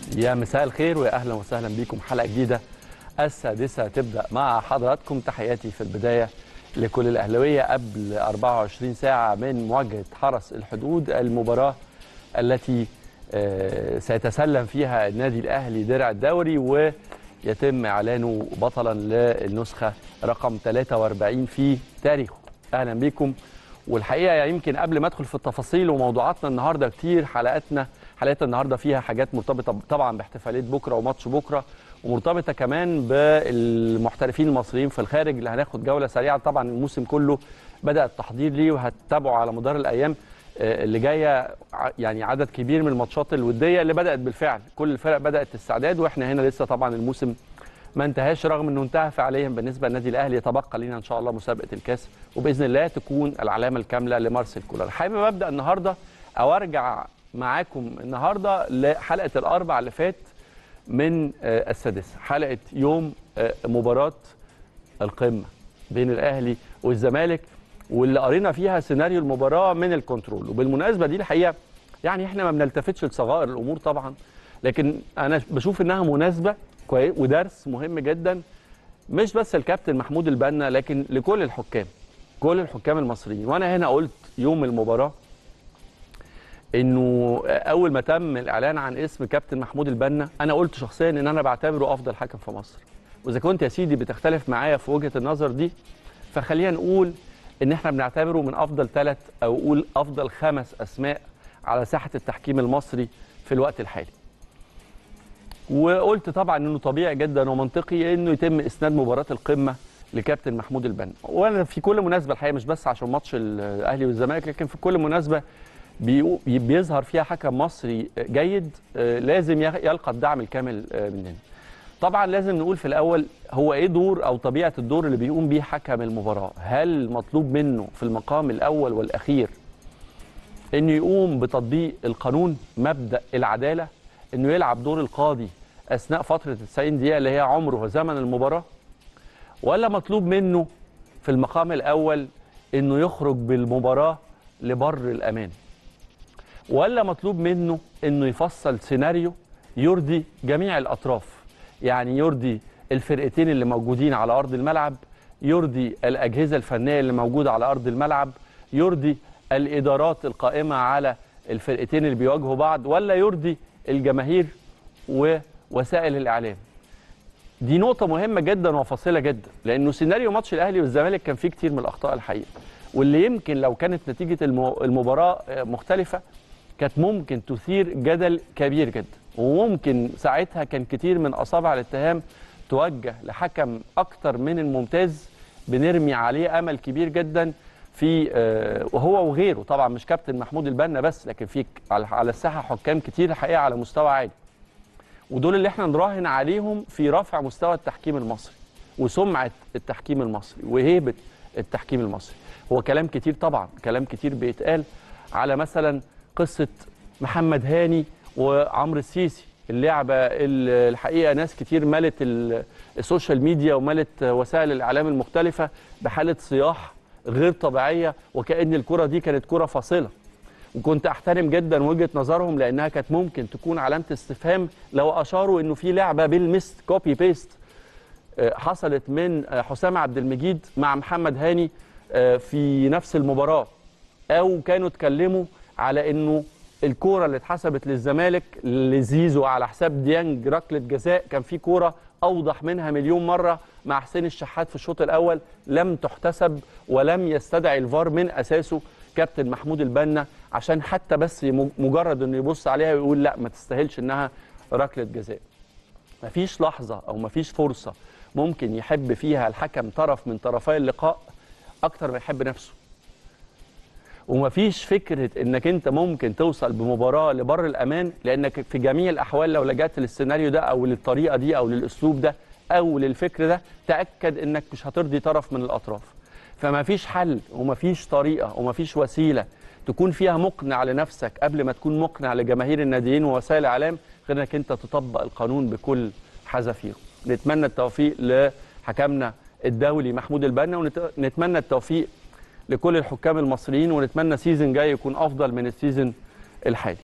يا مساء الخير ويا اهلا وسهلا بكم حلقه جديده السادسه تبدا مع حضراتكم تحياتي في البدايه لكل الاهلاويه قبل 24 ساعه من مواجهه حرس الحدود المباراه التي آه، سيتسلم فيها النادي الاهلي درع الدوري ويتم اعلانه بطلا للنسخه رقم 43 في تاريخه اهلا بكم والحقيقه يمكن قبل ما ادخل في التفاصيل وموضوعاتنا النهارده كتير حلقاتنا حلقات النهارده فيها حاجات مرتبطه طبعا باحتفاليه بكره وماتش بكره ومرتبطه كمان بالمحترفين المصريين في الخارج اللي هناخد جوله سريعه طبعا الموسم كله بدا التحضير ليه وهتتابعوا على مدار الايام آه، اللي جايه ع- يعني عدد كبير من الماتشات الوديه اللي بدات بالفعل كل الفرق بدات استعداد واحنا هنا لسه طبعا الموسم ما انتهاش رغم انه انتهى فعليا بالنسبه للنادي الاهلي يتبقى لنا ان شاء الله مسابقه الكاس وباذن الله تكون العلامه الكامله لمارسيل كولر حابب ابدا النهارده او ارجع معاكم النهارده لحلقه الاربع اللي فات من آه، السادسه حلقه يوم آه، مباراه القمه بين الاهلي والزمالك واللي قرينا فيها سيناريو المباراه من الكنترول وبالمناسبه دي الحقيقه يعني احنا ما بنلتفتش لصغائر الامور طبعا لكن انا بشوف انها مناسبه كويس ودرس مهم جدا مش بس الكابتن محمود البنا لكن لكل الحكام كل الحكام المصريين وانا هنا قلت يوم المباراه انه اول ما تم الاعلان عن اسم كابتن محمود البنا انا قلت شخصيا ان انا بعتبره افضل حكم في مصر واذا كنت يا سيدي بتختلف معايا في وجهه النظر دي فخلينا نقول ان احنا بنعتبره من افضل ثلاث او اقول افضل خمس اسماء على ساحه التحكيم المصري في الوقت الحالي وقلت طبعا انه طبيعي جدا ومنطقي انه يتم اسناد مباراه القمه لكابتن محمود البنا وانا في كل مناسبه الحقيقه مش بس عشان ماتش الاهلي والزمالك لكن في كل مناسبه بيقو- بيظهر فيها حكم مصري جيد آه، لازم يغ- يلقى الدعم الكامل آه، مننا طبعا لازم نقول في الاول هو ايه دور او طبيعه الدور اللي بيقوم بيه حكم المباراه هل مطلوب منه في المقام الاول والاخير انه يقوم بتطبيق القانون مبدا العداله انه يلعب دور القاضي اثناء فتره 90 دقيقه اللي هي عمره وزمن المباراه ولا مطلوب منه في المقام الاول انه يخرج بالمباراه لبر الامان ولا مطلوب منه انه يفصل سيناريو يرضي جميع الاطراف يعني يرضي الفرقتين اللي موجودين على ارض الملعب يرضي الاجهزه الفنيه اللي موجوده على ارض الملعب يرضي الادارات القائمه على الفرقتين اللي بيواجهوا بعض ولا يرضي الجماهير ووسائل الاعلام دي نقطة مهمة جدا وفاصلة جدا لأنه سيناريو ماتش الأهلي والزمالك كان فيه كتير من الأخطاء الحقيقة واللي يمكن لو كانت نتيجة المو- المباراة آه، مختلفة كانت ممكن تثير جدل كبير جدا وممكن ساعتها كان كتير من أصابع الاتهام توجه لحكم أكتر من الممتاز بنرمي عليه أمل كبير جدا في آه، وهو وغيره طبعا مش كابتن محمود البنا بس لكن في ك- على على الساحة حكام كتير الحقيقة على مستوى عالي ودول اللي احنا نراهن عليهم في رفع مستوى التحكيم المصري وسمعه التحكيم المصري وهيبه التحكيم المصري هو كلام كتير طبعا كلام كتير بيتقال على مثلا قصه محمد هاني وعمرو السيسي اللعبه ال- الحقيقه ناس كتير ملت ال- السوشيال ميديا وملت وسائل الاعلام المختلفه بحاله صياح غير طبيعيه وكأن الكره دي كانت كره فاصله وكنت احترم جدا وجهه نظرهم لانها كانت ممكن تكون علامه استفهام لو اشاروا انه في لعبه بالمست كوبي بيست آه، حصلت من آه، حسام عبد المجيد مع محمد هاني آه، في نفس المباراه او كانوا اتكلموا على انه الكوره اللي اتحسبت للزمالك لزيزو على حساب ديانج ركله جزاء كان في كوره اوضح منها مليون مره مع حسين الشحات في الشوط الاول لم تحتسب ولم يستدعي الفار من اساسه كابتن محمود البنا عشان حتى بس يم- مجرد انه يبص عليها ويقول لا ما تستاهلش انها ركله جزاء مفيش لحظة أو مفيش فرصة ممكن يحب فيها الحكم طرف من طرفي اللقاء أكتر ما يحب نفسه ومفيش فكرة إنك أنت ممكن توصل بمباراة لبر الأمان لأنك في جميع الأحوال لو لجأت للسيناريو ده أو للطريقة دي أو للأسلوب ده أو للفكر ده تأكد إنك مش هترضي طرف من الأطراف فمفيش حل ومفيش طريقة ومفيش وسيلة تكون فيها مقنع لنفسك قبل ما تكون مقنع لجماهير الناديين ووسائل الاعلام غير انك انت تطبق القانون بكل حذافيره. نتمنى التوفيق لحكمنا الدولي محمود البنا ونتمنى التوفيق لكل الحكام المصريين ونتمنى سيزون جاي يكون افضل من السيزون الحالي